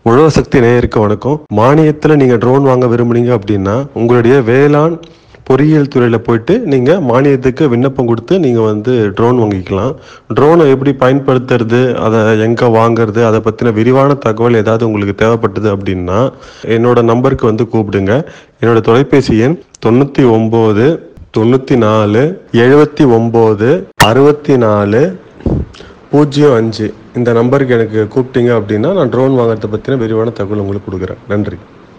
உழவு சக்தி நேயருக்கு வணக்கம் மானியத்தில் நீங்கள் ட்ரோன் வாங்க விரும்புனீங்க அப்படின்னா உங்களுடைய வேளாண் பொறியியல் துறையில் போயிட்டு நீங்கள் மானியத்துக்கு விண்ணப்பம் கொடுத்து நீங்கள் வந்து ட்ரோன் வாங்கிக்கலாம் ட்ரோனை எப்படி பயன்படுத்துறது அதை எங்கே வாங்குறது அதை பற்றின விரிவான தகவல் ஏதாவது உங்களுக்கு தேவைப்பட்டது அப்படின்னா என்னோட நம்பருக்கு வந்து கூப்பிடுங்க என்னோட தொலைபேசி எண் தொண்ணூற்றி ஒம்பது தொண்ணூற்றி நாலு எழுபத்தி ஒம்பது அறுபத்தி நாலு பூஜ்ஜியம் அஞ்சு இந்த நம்பருக்கு எனக்கு கூப்பிட்டீங்க அப்படின்னா நான் ட்ரோன் வாங்குறதை பற்றின விரிவான தகவல் உங்களுக்கு கொடுக்குறேன் நன்றி